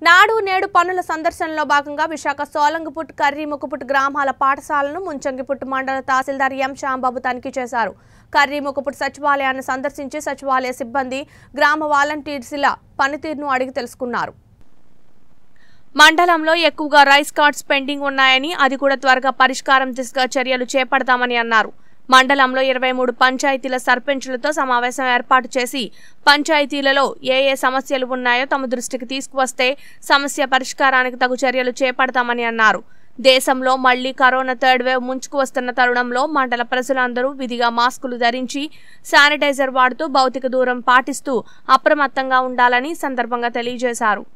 నాడు నేడు పనుల సందర్శనలో భాగంగా విశాఖ సోలంగపుట్ కర్రీముకుపుట్ గ్రామాల పాఠశాలను ముంచంగిపుట్ మండల తహసీల్దార్ ఎం శ్యాంబాబు తనిఖీ చేశారు కర్రీముకుపుట్ సచివాలయాన్ని సందర్శించి సచివాలయ సిబ్బంది గ్రామ వాలంటీర్స్ల పనితీరును అడిగి తెలుసుకున్నారు మండలంలో ఎక్కువగా రైస్ కార్డ్స్ పెండింగ్ ఉన్నాయని అది కూడా త్వరగా పరిష్కారం దిశగా చర్యలు చేపడతామని అన్నారు మండలంలో ఇరవై మూడు పంచాయతీల సర్పంచులతో సమావేశం ఏర్పాటు చేసి పంచాయతీలలో ఏ ఏ సమస్యలు ఉన్నాయో తమ దృష్టికి తీసుకువస్తే సమస్య పరిష్కారానికి తగు చర్యలు చేపడతామని అన్నారు దేశంలో మళ్లీ కరోనా థర్డ్ వేవ్ ముంచుకు వస్తున్న తరుణంలో మండల ప్రజలందరూ విధిగా మాస్కులు ధరించి శానిటైజర్ వాడుతూ భౌతిక దూరం పాటిస్తూ అప్రమత్తంగా ఉండాలని సందర్భంగా తెలియజేశారు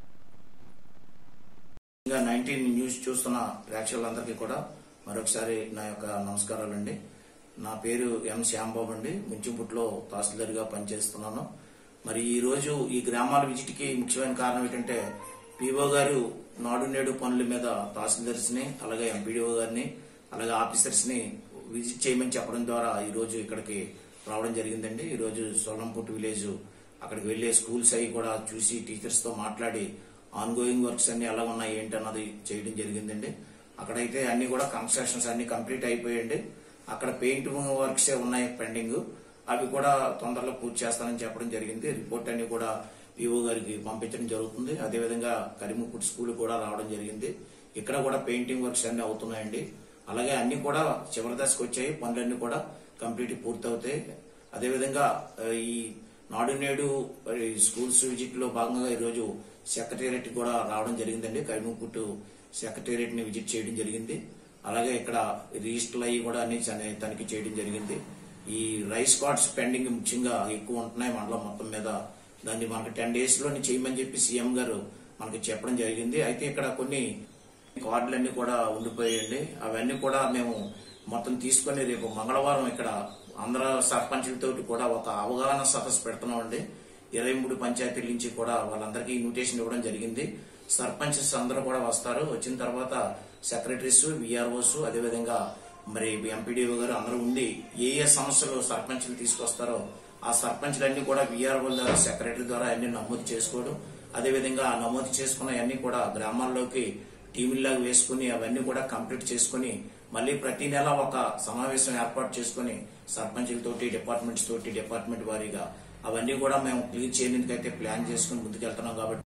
ఇంకా నైన్టీన్ న్యూస్ చూస్తున్న ప్రేక్షకులందరికీ కూడా మరొకసారి నా యొక్క నమస్కారాలండి నా పేరు ఎం శ్యాంబాబు అండి ముంచుపుట్లో తహసీల్దార్గా పనిచేస్తున్నాను మరి ఈ రోజు ఈ గ్రామాల విజిట్కి ముఖ్యమైన కారణం ఏంటంటే పీఓ గారు నాడు నేడు పనుల మీద తహసీల్దార్స్ ని అలాగే ఎంపీడీఓ గారిని అలాగే ఆఫీసర్స్ ని విజిట్ చేయమని చెప్పడం ద్వారా ఈ రోజు ఇక్కడికి రావడం జరిగిందండి ఈ రోజు సోలంపుట్ విలేజ్ అక్కడికి వెళ్లే స్కూల్స్ అవి కూడా చూసి టీచర్స్ తో మాట్లాడి ఆన్ గోయింగ్ వర్క్స్ అన్ని ఎలా ఉన్నాయి ఏంటి అన్నది చేయడం జరిగిందండి అక్కడైతే అన్ని కూడా కన్స్ట్రక్షన్స్ అన్ని కంప్లీట్ అయిపోయాయండి అక్కడ పెయింట్ వర్క్స్ ఉన్నాయి పెండింగ్ అవి కూడా తొందరలో పూర్తి చేస్తానని చెప్పడం జరిగింది రిపోర్ట్ అన్ని కూడా పీఓ గారికి పంపించడం జరుగుతుంది అదేవిధంగా కరిముక్కుటి స్కూల్ కూడా రావడం జరిగింది ఇక్కడ కూడా పెయింటింగ్ వర్క్స్ అన్ని అవుతున్నాయండి అలాగే అన్ని కూడా చివరి దశకు వచ్చాయి పనులన్నీ కూడా కంప్లీట్ పూర్తవుతాయి అదేవిధంగా ఆ, ఈ నాడు నేడు ఆ, ఈ స్కూల్స్ విజిట్ లో భాగంగా ఈరోజు సెక్రటేరియట్ కూడా రావడం జరిగిందండి కరిముక్కుట్టు సెక్రటేరియట్ ని విజిట్ చేయడం జరిగింది అలాగే ఇక్కడ రిజిస్టర్లు అయ్యి కూడా అన్ని చని- తనిఖీ చేయడం జరిగింది ఈ రైస్ కార్డ్స్ పెండింగ్ ముఖ్యంగా ఎక్కువ ఉంటున్నాయి మండలం మొత్తం మీద దాన్ని మనకి టెన్ డేస్ లోని చేయమని చెప్పి సీఎం గారు మనకి చెప్పడం జరిగింది అయితే ఇక్కడ కొన్ని కార్డులన్నీ కూడా ఉండిపోయాయండి అవన్నీ కూడా మేము మొత్తం తీసుకొని రేపు మంగళవారం ఇక్కడ ఆంధ్ర సర్పంచులతోటి కూడా ఒక అవగాహన సదస్సు పెడుతున్నామండి ఇరవై మూడు పంచాయతీల నుంచి కూడా వాళ్ళందరికీ ఇన్విటేషన్ ఇవ్వడం జరిగింది సర్పంచెస్ అందరూ కూడా వస్తారు వచ్చిన తర్వాత సెక్రటరీస్ విఆర్ఓస్ అదేవిధంగా మరి ఎంపీడీఓ గారు అందరూ ఉండి ఏ ఏ సమస్యలు సర్పంచ్లు తీసుకొస్తారో ఆ సర్పంచ్లన్నీ కూడా విఆర్ఓ ద్వారా సెక్రటరీ ద్వారా అన్ని నమోదు చేసుకోవడం అదేవిధంగా ఆ నమోదు చేసుకున్న అన్ని కూడా గ్రామాల్లోకి టీముల్లాగా వేసుకుని అవన్నీ కూడా కంప్లీట్ చేసుకుని మళ్ళీ ప్రతి నెల ఒక సమావేశం ఏర్పాటు చేసుకుని సర్పంచులతోటి డిపార్ట్మెంట్స్ తోటి డిపార్ట్మెంట్ వారీగా అవన్నీ కూడా మేము క్లియర్ చేయడానికి అయితే ప్లాన్ చేసుకుని ముందుకెళ్తున్నాం కాబట్టి